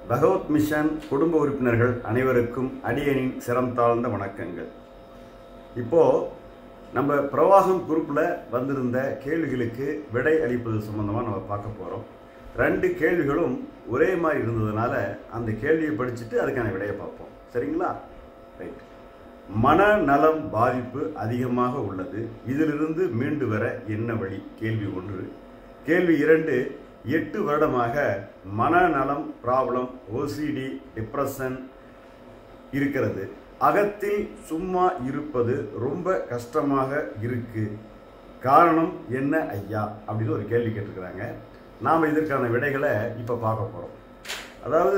பகவத் mission குடும்ப உறுப்பினர்கள் அனைவருக்கும் அடியனின் சிரம் தாழ்ந்த வணக்கங்கள் இப்போ நம்ம பிரவாகம் குரூப்பில் வந்திருந்த கேள்விகளுக்கு விடை அளிப்பது சம்பந்தமாக நம்ம பார்க்க போகிறோம் ரெண்டு கேள்விகளும் ஒரே மாதிரி இருந்ததுனால அந்த கேள்வியை படிச்சுட்டு அதுக்கான விடையை பார்ப்போம் சரிங்களா ரைட் மனநலம் பாதிப்பு அதிகமாக உள்ளது இதிலிருந்து மீண்டு வர என்ன வழி கேள்வி ஒன்று கேள்வி இரண்டு எட்டு வருடமாக மனநலம் ப்ராப்ளம் ஓசிடி டிப்ரெஷன் இருக்கிறது அகத்தில் சும்மா இருப்பது ரொம்ப கஷ்டமாக இருக்கு காரணம் என்ன ஐயா அப்படின்னு ஒரு கேள்வி கேட்டிருக்கிறாங்க நாம் இதற்கான விடைகளை இப்போ பார்க்க போகிறோம் அதாவது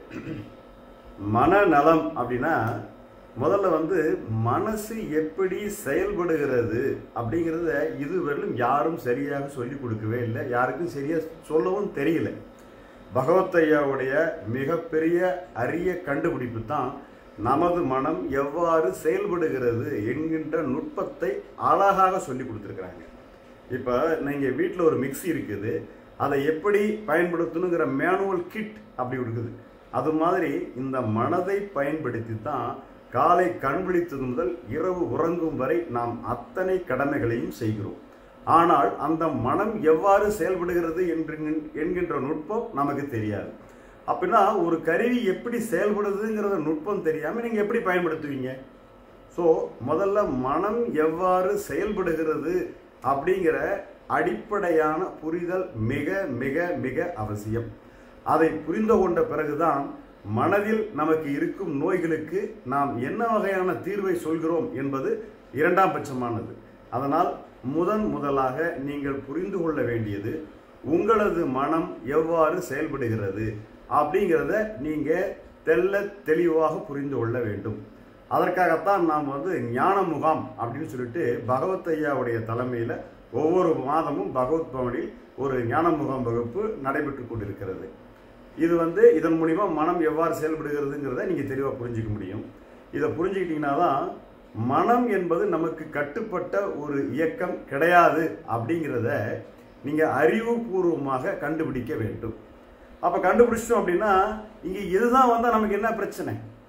மனநலம் அப்படின்னா முதல்ல வந்து மனசு எப்படி செயல்படுகிறது அப்படிங்கிறத இதுவரையிலும் யாரும் சரியாக சொல்லி கொடுக்கவே இல்லை யாருக்கும் சரியாக சொல்லவும் தெரியல பகவத் ஐயாவுடைய மிகப்பெரிய அரிய கண்டுபிடிப்பு தான் நமது மனம் எவ்வாறு செயல்படுகிறது என்கின்ற நுட்பத்தை அழகாக சொல்லி கொடுத்துருக்குறாங்க இப்போ நீங்கள் வீட்டில் ஒரு மிக்ஸி இருக்குது அதை எப்படி பயன்படுத்தணுங்கிற மேனுவல் கிட் அப்படி இருக்குது அது மாதிரி இந்த மனதை பயன்படுத்தி தான் காலை கண் விழித்தது முதல் இரவு உறங்கும் வரை நாம் அத்தனை கடமைகளையும் செய்கிறோம் ஆனால் அந்த மனம் எவ்வாறு செயல்படுகிறது என்று என்கின்ற நுட்பம் நமக்கு தெரியாது அப்படின்னா ஒரு கருவி எப்படி செயல்படுதுங்கிறத நுட்பம் தெரியாமல் நீங்கள் எப்படி பயன்படுத்துவீங்க ஸோ முதல்ல மனம் எவ்வாறு செயல்படுகிறது அப்படிங்கிற அடிப்படையான புரிதல் மிக மிக மிக அவசியம் அதை புரிந்து கொண்ட பிறகுதான் மனதில் நமக்கு இருக்கும் நோய்களுக்கு நாம் என்ன வகையான தீர்வை சொல்கிறோம் என்பது இரண்டாம் பட்சமானது அதனால் முதன் முதலாக நீங்கள் புரிந்து கொள்ள வேண்டியது உங்களது மனம் எவ்வாறு செயல்படுகிறது அப்படிங்கிறத நீங்கள் தெல்ல தெளிவாக புரிந்து கொள்ள வேண்டும் அதற்காகத்தான் நாம் வந்து ஞான முகாம் அப்படின்னு சொல்லிட்டு பகவத் ஐயாவுடைய தலைமையில் ஒவ்வொரு மாதமும் பகவத் பவனில் ஒரு ஞான முகாம் வகுப்பு நடைபெற்று கொண்டிருக்கிறது இது வந்து இதன் மூலிமா மனம் எவ்வாறு செயல்படுகிறதுங்கிறத நீங்கள் தெளிவாக புரிஞ்சிக்க முடியும் இதை புரிஞ்சுக்கிட்டீங்கன்னா தான் மனம் என்பது நமக்கு கட்டுப்பட்ட ஒரு இயக்கம் கிடையாது அப்படிங்கிறத நீங்கள் அறிவுபூர்வமாக கண்டுபிடிக்க வேண்டும் அப்போ கண்டுபிடிச்சிட்டோம் அப்படின்னா இங்கே இதுதான் வந்தால் நமக்கு என்ன பிரச்சனை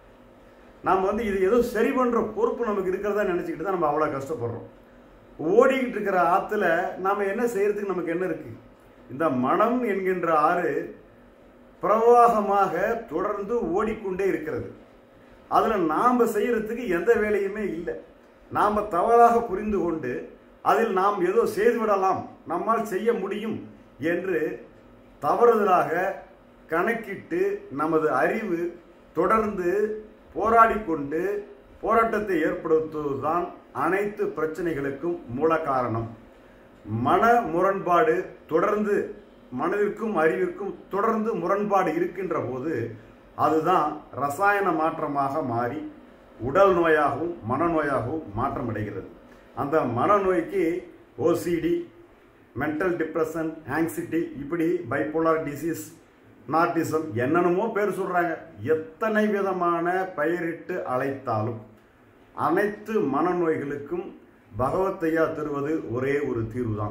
நாம் வந்து இது ஏதோ சரி பண்ணுற பொறுப்பு நமக்கு இருக்கிறதா நினச்சிக்கிட்டு தான் நம்ம அவ்வளோ கஷ்டப்படுறோம் ஓடிக்கிட்டு இருக்கிற ஆற்றுல நாம் என்ன செய்யறதுக்கு நமக்கு என்ன இருக்குது இந்த மனம் என்கின்ற ஆறு பிரவாகமாக தொடர்ந்து ஓடிக்கொண்டே இருக்கிறது அதில் நாம் செய்யறதுக்கு எந்த வேலையுமே இல்லை நாம் தவறாக புரிந்து கொண்டு அதில் நாம் ஏதோ செய்துவிடலாம் நம்மால் செய்ய முடியும் என்று தவறுதலாக கணக்கிட்டு நமது அறிவு தொடர்ந்து போராடி கொண்டு போராட்டத்தை ஏற்படுத்துவதுதான் அனைத்து பிரச்சனைகளுக்கும் மூல காரணம் மன முரண்பாடு தொடர்ந்து மனதிற்கும் அறிவிற்கும் தொடர்ந்து முரண்பாடு இருக்கின்ற போது அதுதான் ரசாயன மாற்றமாக மாறி உடல் நோயாகவும் மனநோயாகவும் மாற்றம் அடைகிறது அந்த மனநோய்க்கு ஓசிடி மென்டல் டிப்ரெஷன் ஆங்ஸிட்டி இப்படி பைப்போலார் டிசீஸ் நார்டிசம் என்னென்னமோ பேர் சொல்கிறாங்க எத்தனை விதமான பெயரிட்டு அழைத்தாலும் அனைத்து மனநோய்களுக்கும் பகவத்தையா தருவது ஒரே ஒரு தீர்வு தான்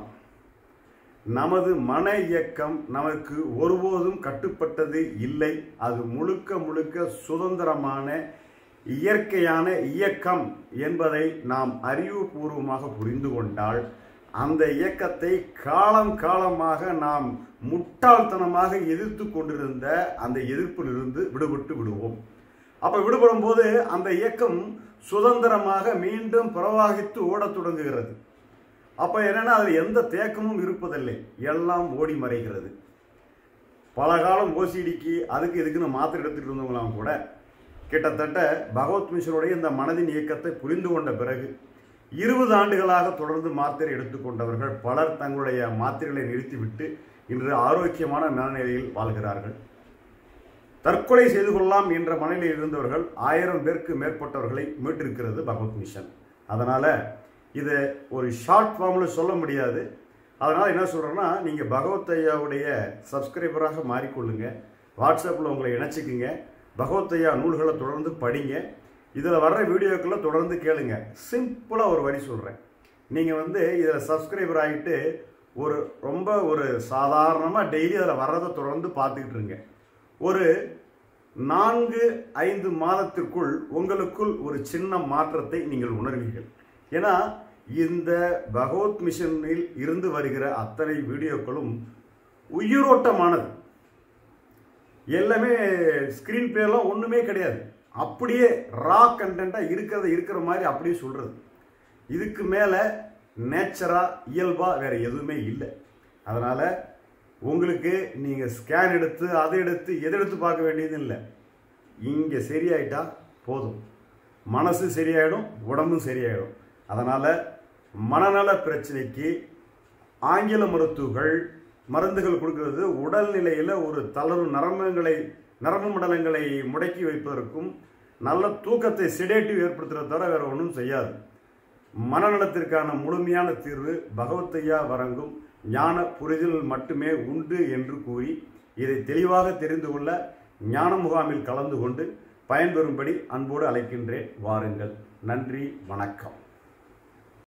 நமது மன இயக்கம் நமக்கு ஒருபோதும் கட்டுப்பட்டது இல்லை அது முழுக்க முழுக்க சுதந்திரமான இயற்கையான இயக்கம் என்பதை நாம் அறிவுபூர்வமாக புரிந்து கொண்டால் அந்த இயக்கத்தை காலம் காலமாக நாம் முட்டாள்தனமாக எதிர்த்து கொண்டிருந்த அந்த எதிர்ப்பிலிருந்து விடுபட்டு விடுவோம் அப்ப விடுபடும் போது அந்த இயக்கம் சுதந்திரமாக மீண்டும் பிரவாகித்து ஓடத் தொடங்குகிறது அப்போ என்னன்னா அதில் எந்த தேக்கமும் இருப்பதில்லை எல்லாம் ஓடி மறைகிறது பல காலம் ஓசிடிக்கு அதுக்கு இதுக்குன்னு மாத்திரை எடுத்துட்டு இருந்தவங்களாம் கூட கிட்டத்தட்ட பகவத் மிஷனுடைய இந்த மனதின் இயக்கத்தை புரிந்து கொண்ட பிறகு இருபது ஆண்டுகளாக தொடர்ந்து மாத்திரை எடுத்துக்கொண்டவர்கள் பலர் தங்களுடைய மாத்திரைகளை நிறுத்திவிட்டு இன்று ஆரோக்கியமான மனநிலையில் வாழ்கிறார்கள் தற்கொலை செய்து கொள்ளலாம் என்ற மனநிலையில் இருந்தவர்கள் ஆயிரம் பேருக்கு மேற்பட்டவர்களை மீட்டிருக்கிறது பகவத் மிஷன் அதனால் இதை ஒரு ஷார்ட் ஃபார்மில் சொல்ல முடியாது அதனால் என்ன சொல்கிறேன்னா நீங்கள் பகவத் ஐயாவுடைய சப்ஸ்கிரைபராக மாறிக்கொள்ளுங்க வாட்ஸ்அப்பில் உங்களை இணைச்சிக்குங்க பகவத் ஐயா நூல்களை தொடர்ந்து படிங்க இதில் வர்ற வீடியோக்களை தொடர்ந்து கேளுங்க சிம்பிளாக ஒரு வரி சொல்கிறேன் நீங்கள் வந்து இதில் சப்ஸ்கிரைபர் ஆகிட்டு ஒரு ரொம்ப ஒரு சாதாரணமாக டெய்லி அதில் வர்றதை தொடர்ந்து பார்த்துக்கிட்டு இருங்க ஒரு நான்கு ஐந்து மாதத்திற்குள் உங்களுக்குள் ஒரு சின்ன மாற்றத்தை நீங்கள் உணர்வீர்கள் ஏன்னா இந்த பகவத் மிஷனில் இருந்து வருகிற அத்தனை வீடியோக்களும் உயிரோட்டமானது எல்லாமே ஸ்க்ரீன் பிளேலாம் ஒன்றுமே கிடையாது அப்படியே ரா கண்டென்ட்டாக இருக்கிறத இருக்கிற மாதிரி அப்படியே சொல்கிறது இதுக்கு மேலே நேச்சராக இயல்பாக வேறு எதுவுமே இல்லை அதனால் உங்களுக்கு நீங்கள் ஸ்கேன் எடுத்து அதை எடுத்து எதை எடுத்து பார்க்க வேண்டியது இல்லை இங்கே சரியாயிட்டா போதும் மனசு சரியாயிடும் உடம்பும் சரியாயிடும் அதனால் மனநல பிரச்சனைக்கு ஆங்கில மருத்துவர்கள் மருந்துகள் கொடுக்கிறது உடல்நிலையில் ஒரு தளர்வு நரம்புகளை நரம்பு மண்டலங்களை முடக்கி வைப்பதற்கும் நல்ல தூக்கத்தை சிடேட்டிவ் ஏற்படுத்துறத தவிர வேற ஒன்றும் செய்யாது மனநலத்திற்கான முழுமையான தீர்வு பகவத்தையா வழங்கும் ஞான புரிதல் மட்டுமே உண்டு என்று கூறி இதை தெளிவாக தெரிந்து கொள்ள ஞான முகாமில் கலந்து கொண்டு பயன்பெறும்படி அன்போடு அழைக்கின்றேன் வாருங்கள் நன்றி வணக்கம்